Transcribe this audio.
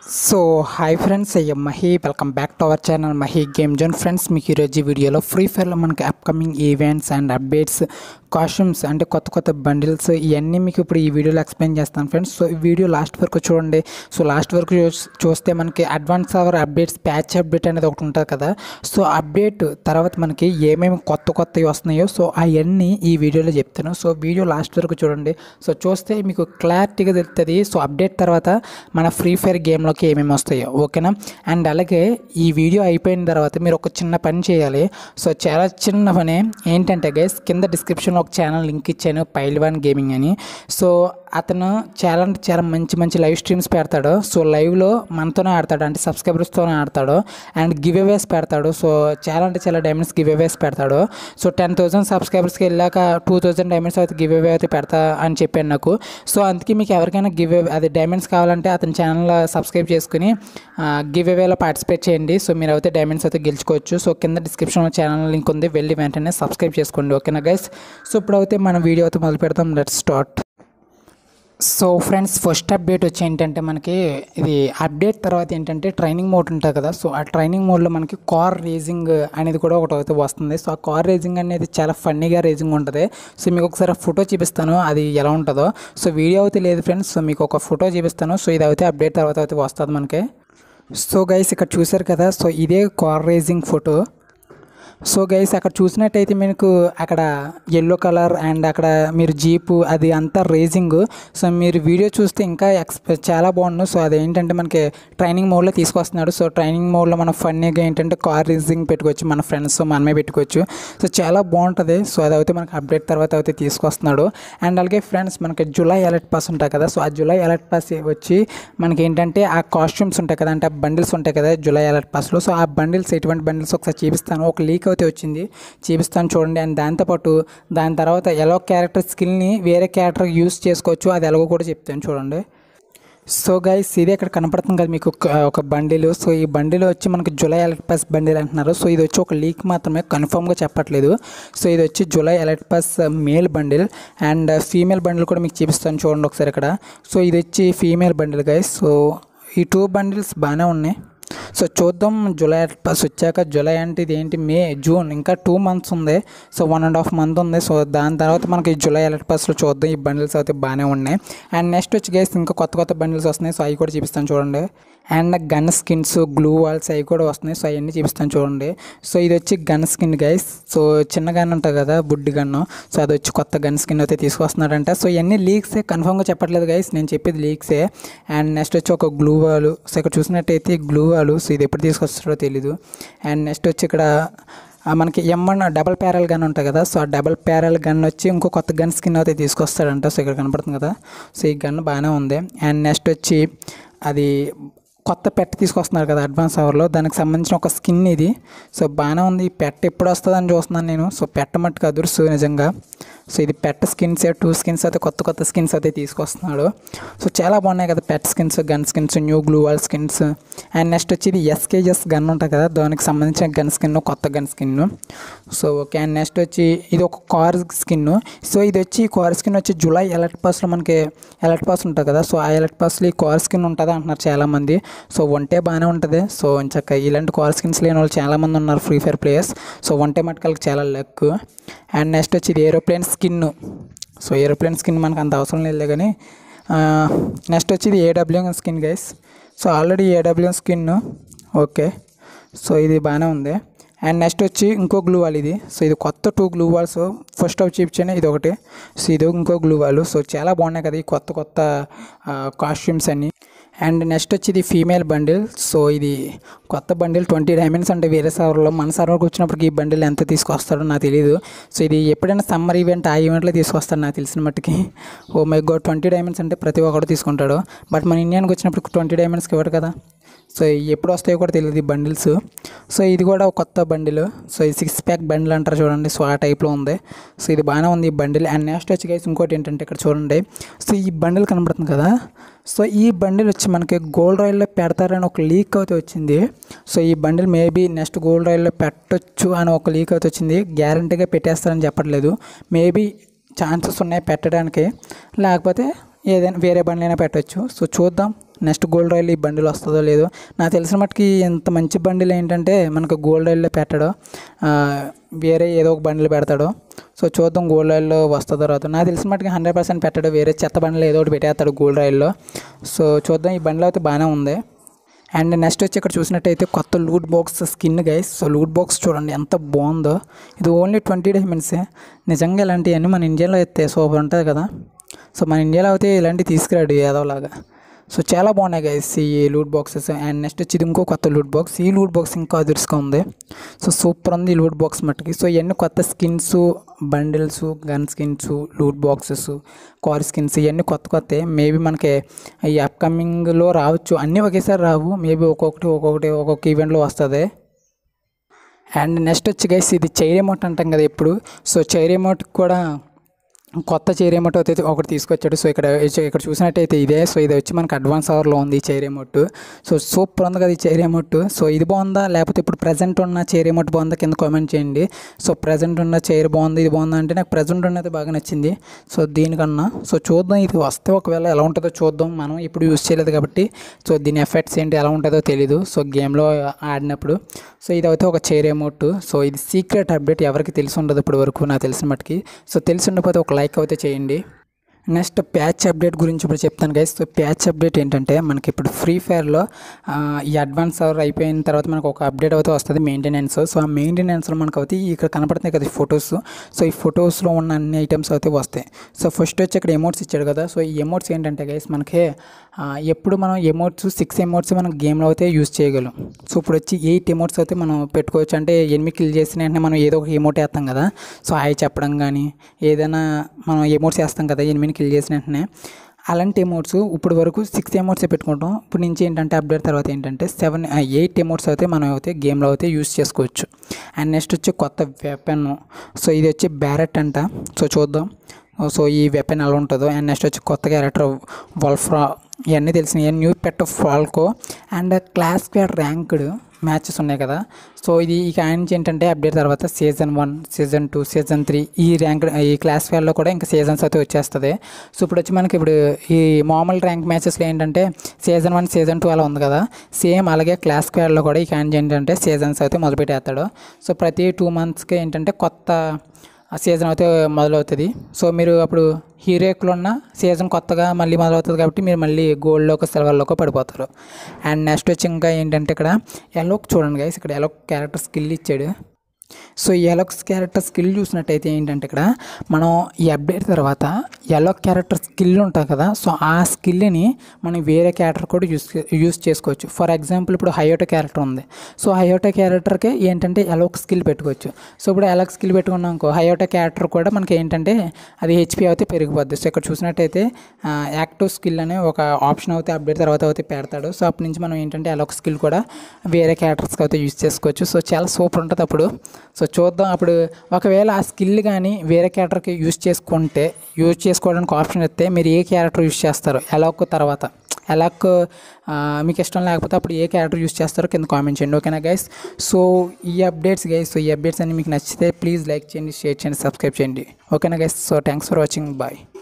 so hi friends అయ్యా Mahi welcome back to our channel Mahi game zone friends మీకు ఈరోజు ఈ వీడియోలో ఫ్రీ ఫైర్లో మనకి upcoming events and updates costumes అంటే కొత్త కొత్త బండిల్స్ ఇవన్నీ మీకు ఇప్పుడు ఈ వీడియోలో ఎక్స్ప్లెయిన్ చేస్తాను ఫ్రెండ్స్ సో ఈ వీడియో లాస్ట్ వరకు చూడండి సో లాస్ట్ వరకు చూస్- చూస్తే మనకి advance our updates patch update అనేది ఒకటి ఉంటుంది కదా సో అప్డేట్ తర్వాత మనకి ఏమేమి కొత్త కొత్తవి వస్తున్నాయో సో అవన్నీ ఈ వీడియోలో చెప్తాను సో వీడియో లాస్ట్ వరకు చూడండి సో చూస్తే మీకు క్లారిటీగా తెలుస్తుంది సో అప్డేట్ తర్వాత మన ఫ్రీ ఫైర్ గేమ్లోకి ఏమేమి వస్తాయో ఓకేనా అండ్ అలాగే ఈ వీడియో అయిపోయిన తర్వాత మీరు ఒక చిన్న పని చేయాలి సో చాలా చిన్న పని ఏంటంటే గైస్ కింద డిస్క్రిప్షన్లో ఒక ఛానల్ లింక్ ఇచ్చాను పైల్వాన్ గేమింగ్ అని సో అతను చాలా అంటే చాలా మంచి మంచి లైవ్ స్ట్రీమ్స్ పెడతాడు సో లైవ్లో మనతోనే ఆడతాడు అంటే సబ్స్క్రైబర్స్తోనే ఆడతాడు అండ్ గివ్ అవేస్ పెడతాడు సో చాలా అంటే చాలా డైమండ్స్ గివ్ అవేస్ పెడతాడు సో టెన్ థౌసండ్ సబ్స్క్రైబర్స్కి వెళ్ళాక టూ థౌసండ్ డైమండ్స్ అయితే గివ్ అవే అయితే పెడతా అని చెప్పాను నాకు సో అందుకే మీకు ఎవరికైనా గివ్ అవే అది డైమండ్స్ కావాలంటే అతని ఛానల్ సబ్స్క్రైబ్ చేసుకుని గివ్ అవేలో పార్టిసిపేట్ చేయండి సో మీరు అయితే డైమండ్స్ అయితే గెలుచుకోవచ్చు సో కింద డిస్క్రిప్షన్లో ఛానల్ లింక్ ఉంది వెళ్ళి వెంటనే సబ్స్క్రైబ్ చేసుకోండి ఓకేనా గైస్ సో ఇప్పుడైతే మనం వీడియో అయితే మొదలు పెడతాం let start so friends first update వచ్చి ఏంటంటే మనకి ఇది అప్డేట్ తర్వాత ఏంటంటే ట్రైనింగ్ మోడ్ ఉంటుంది కదా సో ఆ ట్రైనింగ్ మోడ్లో మనకి కార్ రేసింగ్ అనేది కూడా ఒకటి అయితే వస్తుంది సో ఆ కార్ రేసింగ్ అనేది చాలా ఫన్నీగా రేసింగ్ ఉంటుంది సో మీకు ఒకసారి ఫోటో చూపిస్తాను అది ఎలా ఉంటుందో సో వీడియో అయితే లేదు ఫ్రెండ్స్ సో మీకు ఒక ఫోటో చూపిస్తాను సో ఇది అయితే అప్డేట్ తర్వాత అయితే వస్తుంది మనకి సో గైస్ ఇక్కడ చూసారు కదా సో ఇదే car racing photo so guys అక్కడ చూసినట్టయితే మీకు అక్కడ ఎల్లో కలర్ అండ్ అక్కడ మీరు జీపు అది అంతా రేసింగ్ సో మీరు వీడియో చూస్తే ఇంకా ఎక్స్పె చాలా బాగుండు సో అదేంటంటే మనకి ట్రైనింగ్ మోడ్లో తీసుకొస్తున్నాడు సో ట్రైనింగ్ మోడ్లో మనం ఫన్నీగా ఏంటంటే కార్ రేసింగ్ పెట్టుకోవచ్చు మన ఫ్రెండ్స్ మనమే పెట్టుకోవచ్చు సో చాలా బాగుంటుంది సో అదైతే మనకి అప్డేట్ తర్వాత అయితే తీసుకొస్తున్నాడు అండ్ అలాగే ఫ్రెండ్స్ మనకి జూలై అలర్ట్ పాస్ ఉంటాయి కదా సో ఆ జూలై అలర్ట్ పాస్ వచ్చి మనకి ఏంటంటే ఆ కాస్ట్యూమ్స్ ఉంటాయి కదా అంటే ఆ బండిల్స్ ఉంటాయి కదా జూలై అలర్ట్ పాస్లో సో ఆ బండిల్స్ ఎటువంటి బండిల్స్ ఒకసారి చూపిస్తాను ఒక లీక్ అయితే వచ్చింది చూపిస్తాను చూడండి అండ్ దాంతోపాటు దాని తర్వాత ఎలో క్యారెక్టర్ స్కిల్ని వేరే క్యారెక్టర్ యూస్ చేసుకోవచ్చు అది ఎలాగో కూడా చెప్తాను చూడండి సో గైస్ ఇది ఇక్కడ కనపడుతుంది కదా మీకు ఒక- ఒక బండిలు సో ఈ బండిలో వచ్చి మనకి జూలై అలర్ట్ పాస్ బండిల్ అంటున్నారు సో ఇది వచ్చి ఒక లీక్ మాత్రమే కన్ఫర్మ్గా చెప్పట్లేదు సో ఇది వచ్చి July alert pass male bundle and female bundle కూడా మీకు చూపిస్తాను చూడండి ఒకసారి ఇక్కడ సో ఇది వచ్చి ఫీమేల్ బండిల్ గైస్ సో ఈ టూ బండిల్స్ బాగానే ఉన్నాయి సో చూద్దాం జూలై అలర్ట్ పాస్ వచ్చాక జూలై అంటే ఇది ఏంటి మే జూన్ ఇంకా టూ మంత్స్ ఉంది so one and half month ఉంది సో దాని తర్వాత మనకి జూలై అలర్ట్ పాస్లో చూద్దాం ఈ బండిల్స్ అయితే బాగానే ఉన్నాయి అండ్ నెక్స్ట్ వచ్చి గైస్ ఇంకా కొత్త కొత్త బండిల్స్ వస్తున్నాయి సో అవి కూడా చూపిస్తాను చూడండి and gun skins gloo walls అవి కూడా వస్తున్నాయి సో అవన్నీ చూపిస్తాను చూడండి సో ఇది వచ్చి గన్ స్కిన్ గైస్ సో చిన్న గన్ ఉంటుంది కదా బుడ్డి గన్ను సో అది వచ్చి కొత్త గన్ స్కిన్ అయితే తీసుకొస్తున్నాడంట సో ఇవన్నీ లీక్సే కన్ఫర్మ్గా చెప్పట్లేదు గైస్ నేను చెప్పేది లీక్సే అండ్ నెక్స్ట్ వచ్చి ఒక గ్లూ వాలు సో ఇక్కడ చూసినట్టయితే గ్లూ వాలు సో ఇది ఎప్పుడు తీసుకొస్తాడో తెలీదు అండ్ నెక్స్ట్ వచ్చి ఇక్కడ ఆ మనకి ఎమ్మన్ డబల్ ప్యారల్ గన్ ఉంటుంది కదా సో ఆ డబల్ ప్యారల్ గన్ వచ్చి ఇంకో కొత్త గన్ స్కిన్ అయితే తీసుకొస్తాడంట సో ఇక్కడ కనపడుతుంది కదా సో ఈ గన్ బాగానే ఉంది అండ్ నెక్స్ట్ వచ్చి అది కొత్త పెట్ తీసుకొస్తున్నారు కదా అడ్వాన్స్ అవర్లో దానికి సంబంధించిన ఒక స్కిన్ ఇది సో బాగానే ఉంది ఈ పెట్ ఎప్పుడు వస్తుందని చూస్తున్నాను నేను సో పెట్ట మట్టుకు అదుర్సు నిజంగా సో ఇది పెట్ స్కిన్స్ టూ స్కిన్స్ అయితే కొత్త కొత్త స్కిన్స్ అయితే తీసుకొస్తున్నాడు సో చాలా బాగున్నాయి కదా pet skins gun skins new gloo wall skins and next వచ్చి ఇది ఎస్కేజెస్ గన్ ఉంటుంది కదా దానికి సంబంధించిన గన్ స్కిన్ కొత్త gun skin so okay and next వచ్చి ఇది ఒక కార్ స్కిన్ సో ఇది వచ్చి కార్ స్కిన్ వచ్చి జూలై ఎలర్ట్ పాస్లో మనకి ఎలర్ట్ పాస్ ఉంటుంది కదా సో ఆ ఎలర్ట్ పాస్లో ఈ కార్ స్కిన్ ఉంటుంది అంటున్నారు చాలామంది సో వంటే బాగానే ఉంటుంది సో ఇంచక్క ఇలాంటి కార్ స్కిన్స్ లేని వాళ్ళు చాలామంది ఉన్నారు ఫ్రీ ఫైర్ ప్లేయర్స్ సో వంటే మట్టుకలకి చాలా లక్ అండ్ నెక్స్ట్ వచ్చి ఇది aeroplane skin so aeroplane skin మనకు అంత అవసరం లేదు కానీ నెక్స్ట్ వచ్చి ఇది AW skin guys so already AW skin okay so ఇది బాగానే ఉంది అండ్ నెక్స్ట్ వచ్చి ఇంకో గ్లూ వాల్ ఇది సో ఇది కొత్త two gloo walls first off చూపించాను ఇది ఒకటి సో ఇది ఇంకో గ్లూ వాల్ సో చాలా బాగున్నాయి కదా ఈ కొత్త కొత్త కాస్ట్యూమ్స్ అన్నీ అండ్ నెక్స్ట్ వచ్చి ఇది ఫీమేల్ బండిల్ సో ఇది కొత్త బండిల్ ట్వంటీ డైమండ్స్ అంటే వేరే సర్వర్లో మన సర్వర్కి వచ్చినప్పటికి ఈ బండిల్ ఎంత తీసుకొస్తాడో నాకు తెలియదు సో ఇది ఎప్పుడైనా సమ్మర్ ఈవెంట్ ఆ ఈవెంట్లో తీసుకొస్తాడు నాకు తెలిసిన మట్టుకి oh my god twenty diamonds అంటే ప్రతి ఒక్కరు తీసుకుంటాడు బట్ మన ఇండియానికి వచ్చినప్పుడు ట్వంటీ డైమండ్స్కి ఇవ్వడు కదా సో ఇవి ఎప్పుడు వస్తాయో కూడా తెలియదు ఈ బండిల్స్ సో ఇది కూడా ఒక కొత్త బండిల్ సో ఇది సిక్స్ ప్యాక్ బండిల్ అంటారు చూడండి సో ఆ టైప్లో ఉంది సో ఇది బాగానే ఉంది ఈ బండిల్ అండ్ నెక్స్ట్ వచ్చి గైస్ ఇంకోటి ఏంటంటే ఇక్కడ చూడండి సో ఈ బండిల్ కనబడుతుంది కదా సో ఈ బండిల్ వచ్చి మనకి గోల్డ్ రాయిల్లో పెడతారని ఒక లీక్ అయితే వచ్చింది సో ఈ బండిల్ మేబీ నెక్స్ట్ గోల్డ్ రాయిల్లో పెట్టొచ్చు అని ఒక లీక్ అయితే వచ్చింది గ్యారంటీగా పెట్టేస్తారని చెప్పట్లేదు మేబీ ఛాన్సెస్ ఉన్నాయి పెట్టడానికి లేకపోతే ఏదైనా వేరే బండ్లైనా పెట్టొచ్చు సో చూద్దాం నెక్స్ట్ గోల్డ్ రైల్ ఈ బండిల్ వస్తుందో లేదో నాకు తెలిసిన మట్టుకి ఇంత మంచి బండిల్ ఏంటంటే మనకు గోల్డ్ రైల్లో పెట్టడం ఆ, వేరే ఏదో ఒక బండిల్ పెడతాడు సో చూద్దాం గోల్డ్ రైల్లో వస్తుందో రాదు నాకు తెలిసిన మట్టుకి హండ్రెడ్ పర్సెంట్ పెట్టాడు వేరే చెత్త బండిలో ఏదో ఒకటి పెట్టేస్తాడు గోల్డ్ రైల్లో సో చూద్దాం ఈ బండిలో అయితే బాగానే ఉంది అండ్ నెక్స్ట్ వచ్చి ఇక్కడ చూసినట్టయితే కొత్త loot box skin guys so loot box చూడండి ఎంత బాగుందో ఇది ఓన్లీ ట్వంటీ డైమండ్సే నిజంగా ఇలాంటివన్నీ మన ఇండియాలో అయితే సూపర్ ఉంటుంది కదా సో మన ఇండియాలో అయితే ఇలాంటివి తీసుకురాడు ఏదోలాగా సో చాలా బాగున్నాయి గైస్ ఈ లూట్ బాక్సెస్ అండ్ నెక్స్ట్ వచ్చి ఇది ఇంకో కొత్త లూట్ బాక్స్ ఈ లూట్ బాక్స్ ఇంకా అదురుసుగా ఉంది సో సూపర్ ఉంది ఈ లూట్ బాక్స్ మట్టుకి సో ఇవన్నీ కొత్త skins bundles gun skins loot boxes car skins ఇవన్నీ కొత్త కొత్త మేబీ మనకి ఈ అప్కమింగ్లో రావచ్చు అన్నీ ఒకేసారి రావు మేబీ ఒక్కొక్కటి ఒక్కొక్కటి ఒక్కొక్క ఈవెంట్లో వస్తుంది అండ్ నెక్స్ట్ వచ్చి గైస్ ఇది చైర్ ఎమౌంట్ అంటాం కదా ఎప్పుడు సో చైర్ ఎమౌంట్ కూడా కొత్త చైర్ రిమోట్ అయితే ఒకటి తీసుకొచ్చాడు సో ఇక్కడ ఇక్కడ చూసినట్టయితే ఇదే సో ఇది వచ్చి మనకి అడ్వాన్స్ అవర్లో ఉంది ఈ చైర్ రిమోట్ సో సూపర్ ఉంది కదా ఈ చైర్ రిమోట్ సో ఇది బాగుందా లేకపోతే ఇప్పుడు ప్రజెంట్ ఉన్న చైర్ రిమోట్ బాగుందా కింద కామెంట్ చేయండి సో ప్రజెంట్ ఉన్న చైర్ బాగుంది ఇది బాగుందా అంటే నాకు ప్రజెంట్ ఉన్నది బాగా నచ్చింది సో దీనికన్నా సో చూద్దాం ఇది వస్తే ఒకవేళ ఎలా ఉంటుందో చూద్దాం మనం ఇప్పుడు యూస్ చేయలేదు కాబట్టి సో దీని ఎఫెక్ట్స్ ఏంటి ఎలా ఉంటుందో తెలీదు సో గేమ్లో ఆడినప్పుడు సో ఇది అయితే ఒక చైర్ రిమోట్ సో ఇది సీక్రెట్ అప్డేట్ ఎవరికి తెలిసి ఉండదు ఇప్పటి వరకు నాకు తెలిసిన మట్టుకి సో తెలిసి ఉండకపోతే ఒక లైక్ అయితే చేయండి నెక్స్ట్ ప్యాచ్ అప్డేట్ గురించి ఇప్పుడు చెప్తాను గైస్ సో ప్యాచ్ అప్డేట్ ఏంటంటే మనకి ఇప్పుడు ఫ్రీ ఫైర్లో ఈ అడ్వాన్స్ అవర్ అయిపోయిన తర్వాత మనకు ఒక అప్డేట్ అయితే వస్తుంది మెయింటెనెన్స్ సో ఆ మెయింటెనెన్స్లో మనకు అయితే ఇక్కడ కనపడుతున్నాయి కదా ఈ ఫొటోస్ సో ఈ ఫొటోస్లో ఉన్న అన్ని ఐటమ్స్ అయితే వస్తాయి సో ఫస్ట్ వచ్చి ఇక్కడ ఎమోట్స్ ఇచ్చాడు కదా సో ఈ ఎమోట్స్ ఏంటంటే గైస్ మనకి ఆ, ఎప్పుడు మనం ఎమోట్స్ సిక్స్ ఎమోట్స్ మనం గేమ్లో అయితే యూస్ చేయగలం సో ఇప్పుడు వచ్చి ఎయిట్ ఎమోట్స్ అయితే మనం పెట్టుకోవచ్చు అంటే ఎనిమిది కిల్ చేసిన వెంటనే మనం ఏదో ఒక ఎమోట్ వేస్తాం కదా సో హాయ్ చెప్పడం కానీ ఏదైనా మనం ఎమోట్స్ వేస్తాం కదా ఎనిమిది కిల్ చేసిన వెంటనే అలాంటి ఎమోట్స్ ఇప్పుడు వరకు సిక్స్ ఎమోట్సే పెట్టుకుంటాం ఇప్పుడు నుంచి ఏంటంటే అప్డేట్ తర్వాత ఏంటంటే సెవెన్ ఎయిట్ ఎమోట్స్ అయితే మనం అయితే గేమ్లో అయితే యూస్ చేసుకోవచ్చు అండ్ నెక్స్ట్ వచ్చి కొత్త వెపన్ సో ఇది వచ్చి బ్యారెట్ అంట సో చూద్దాం సో ఈ వెపన్ ఎలా ఉంటుందో అండ్ నెక్స్ట్ వచ్చి కొత్త క్యారెక్టర్ వల్ఫ్రా ఇవన్నీ తెలిసినాయి new pet Falco and clash squad ranked matches ఉన్నాయి కదా సో ఇది ఇక ఆయన నుంచి ఏంటంటే అప్డేట్ తర్వాత season one season two season three ఈ ర్యాంక్ ఈ క్లాస్ ఫైవ్లో కూడా ఇంకా సీజన్స్ అయితే వచ్చేస్తుంది సో ఇప్పుడు వచ్చి మనకి ఇప్పుడు ఈ మామూలు ర్యాంక్ మ్యాచెస్లో ఏంటంటే సీజన్ వన్ సీజన్ టూ అలా ఉంది కదా సేమ్ అలాగే క్లాస్ ఫైవ్లో కూడా ఈ ఆయన ఏంటంటే సీజన్స్ అయితే మొదలుపెట్టేస్తాడు సో ప్రతి టూ మంత్స్కి ఏంటంటే కొత్త ఆ సీజన్ అయితే మొదలవుతుంది సో మీరు అప్పుడు హీరోకులు ఉన్న సీజన్ కొత్తగా మళ్ళీ మొదలవుతుంది కాబట్టి మీరు మళ్ళీ గోల్డ్లోకి సిల్వర్లోకి పడిపోతారు అండ్ నెక్స్ట్ వచ్చి ఇంకా ఏంటంటే ఇక్కడ ఎలోక్ చూడండి గైస్ ఇక్కడ ఎలోక్ క్యారెక్టర్ స్కిల్ ఇచ్చాడు సో ఈ ఎలోక్స్ క్యారెక్టర్ స్కిల్ చూసినట్టయితే ఏంటంటే ఇక్కడ మనం ఈ అప్డేట్ తర్వాత ఎలో క్యారెక్టర్ స్కిల్ ఉంటుంది కదా సో ఆ స్కిల్ని మనం వేరే క్యారెక్టర్ కూడా యూస్ యూస్ చేసుకోవచ్చు ఫర్ ఎగ్జాంపుల్ ఇప్పుడు హయోటో క్యారెక్టర్ ఉంది సో హయోటో క్యారెక్టర్కి ఏంటంటే ఎలోక్ స్కిల్ పెట్టుకోవచ్చు సో ఇప్పుడు ఎలోక్ స్కిల్ పెట్టుకున్నాం అనుకో హయోటో క్యారెక్టర్ కూడా మనకి ఏంటంటే అది హెచ్పి అయితే పెరిగిపోద్ది సో ఇక్కడ చూసినట్టయితే యాక్టివ్ స్కిల్ అనే ఒక ఆప్షన్ అయితే అప్డేట్ తర్వాత అయితే పెడతాడు సో అప్పటి నుంచి మనం ఏంటంటే ఎలోక్ స్కిల్ కూడా వేరే క్యారెక్టర్స్కి అయితే యూస్ చేసుకోవచ్చు సో చాలా సూపర్ ఉంటుంది అప్పుడు సో చూద్దాం అప్పుడు ఒకవేళ ఆ స్కిల్ కానీ వేరే క్యారెక్టర్కి యూస్ చేసుకుంటే యూజ్ చేసుకోవడానికి ఆప్షన్ ఇస్తే మీరు ఏ క్యారెక్టర్ యూస్ చేస్తారు ఎలాక్ తర్వాత ఎలాక్ మీకు ఇష్టం లేకపోతే అప్పుడు ఏ క్యారెక్టర్ యూస్ చేస్తారో కింద కామెంట్ చేయండి ఓకేనా గైస్ సో ఈ అప్డేట్స్ గైస్ సో ఈ అప్డేట్స్ అన్ని మీకు నచ్చితే ప్లీజ్ లైక్ చేయండి షేర్ చేయండి సబ్స్క్రైబ్ చేయండి ఓకేనా guys so thanks for watching bye